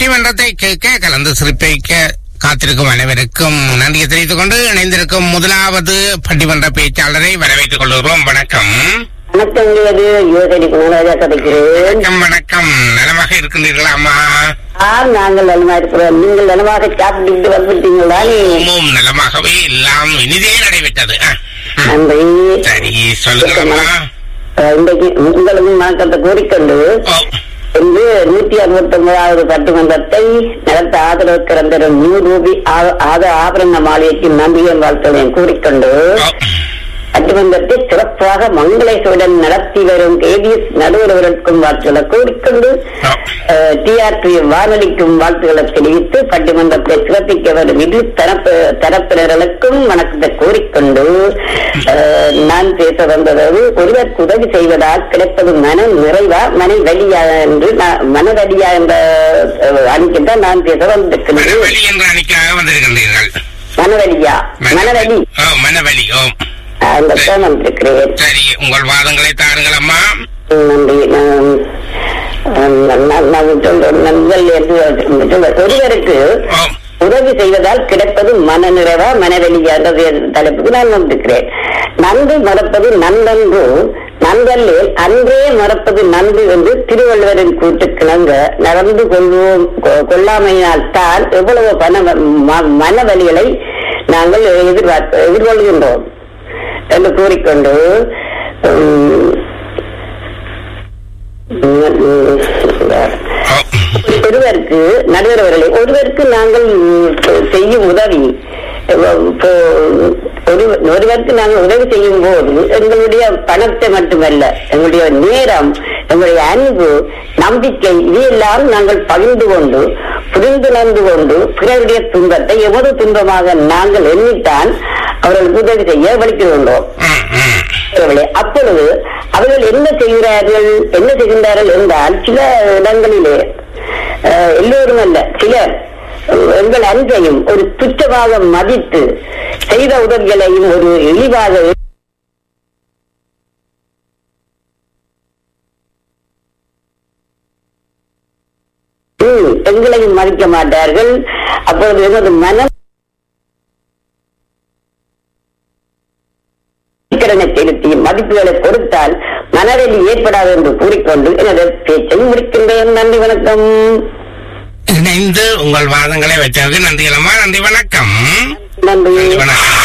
பட்டிமன்றத்தை கேட்க கலந்து சிறப்பிக்க காத்திருக்கும் அனைவருக்கும் நன்றியை தெரிவித்துக் கொண்டு இணைந்திருக்கும் முதலாவது பட்டிமன்ற பேச்சாளரை வரவேற்றுக் கொள்கிறோம் வணக்கம் வணக்கம் இது யோசனை குணராஜா கிடைக்கிறேன் வணக்கம் வணக்கம் நலமாக இருக்கின்றீர்களா அம்மா ஆம் நாங்கள் நலமா இருக்கிறோம் நீங்கள் நலமாக சாப்பிட்டு வந்துட்டீங்களா ஓமும் நலமாகவே எல்லாம் இனிதே நடைபெற்றது ஆ, ம். நன்றி சரி சொல்லுங்கம்மா அஹ், இன்றைக்கு உங்களுக்கு வணக்கத்தை கூறிக்கொண்டு ஓ இன்று நூத்தி அறுபத்தி ஒன்பதாவது பட்டிமன்றத்தை நடத்த ஆதரவு கிடந்த நூறு ரூபி ஆ- ஆத ஆபரண மாளிகைக்கு நன்றியின் வாழ்த்துடன் கூறிக்கொண்டு ஓ பட்டிமன்றத்தை சிறப்பாக மங்களேசுடன் நடத்தி வரும் கேபிஎஸ் நடுவர்களுக்கும் வாழ்த்துக்களை கூறிக்கொண்டு ஓ டிஆர்பி வானொலிக்கும் வாழ்த்துக்களை தெரிவித்து பட்டிமன்றத்தை சிறப்பிக்க வரும் இரு தரப்பு தரப்பினர்களுக்கும் வணக்கத்தை கூறிக்கொண்டு அஹ், நான் பேச வந்தது ஒருவருக்கு உதவி செய்வதால் கிடைப்பது மன நிறைவா மன வலியா என்று நான் மனவலியா என்ற அணிக்கு தான் நான் பேச வந்திருக்கிறேன் மனவலி என்ற அணிக்காக வந்திருக்கின்றீர்கள் மனவலியா மனவலி ஓ மனவலி ஓ அந்த தான் வந்திருக்கிறேன் சரி உங்கள் வாதங்களை தாருங்கள் அம்மா நன்றி நான் நான் நான் சொல்றேன் நண்பர்கள் என்று சொல்றேன். ஒருவருக்கு ஓ உதவி செய்வதால் கிடைப்பது மன நிறைவா மனவெளியா என்ற தலைப்புக்கு நான் வந்திருக்கிறேன் நன்றி மறப்பது நன்றன்று நண்பல்லே அன்றே மறப்பது நன்று என்று திருவள்ளுவரின் கூட்டுக்கிணங்க நடந்து கொள்வோம் கொ- கொள்ளாமையினால் தான் எவ்வளவு பண ம- மனவலிகளை நாங்கள் எதிர்பார்க்க எதிர்கொள்கின்றோம் என்று கூறிக்கொண்டு உம், உம், ஓ ஒருவருக்கு நடுவர் அவர்களே ஒருவருக்கு நாங்கள் ம், செய்யும் உதவி இப்போ ஒரு- ஒருவருக்கு நாங்கள் உதவி செய்யும் போது எங்களுடைய பணத்தை மட்டுமல்ல எங்களுடைய நேரம் எங்களுடைய அன்பு நம்பிக்கை இதையெல்லாம் நாங்கள் பகிர்ந்து கொண்டு புரிந்துணர்ந்து கொண்டு பிறருடைய துன்பத்தை எவ்வளவு துன்பமாக நாங்கள் எண்ணித்தான் அவர்களுக்கு உதவி செய்ய வலிக்கின்றோம் ம் ம் அவர்களே, அப்பொழுது அவர்கள் என்ன செய்கிறார்கள் என்ன செய்கின்றார்கள் என்றால் சில இடங்களிலே அஹ், எல்லோரும் அல்ல சிலர் அஹ், எங்கள் அன்பையும் ஒரு துச்சமாக மதித்து செய்த உதவிகளையும் ஒரு இழிவாக ம், எங்களையும் மதிக்க மாட்டார்கள் அப்பொழுது எனது மனம் கடனை செலுத்தி மதிப்புகளை கொடுத்தால் மனவெளி ஏற்படாது என்று கூறிக்கொண்டு எனது பேச்சை முடிக்கின்றேன் நன்றி வணக்கம் இணைந்து உங்கள் வாதங்களை வச்சதுக்கு நன்றி அம்மா நன்றி வணக்கம் நன்றி நன்றி வணக்கம்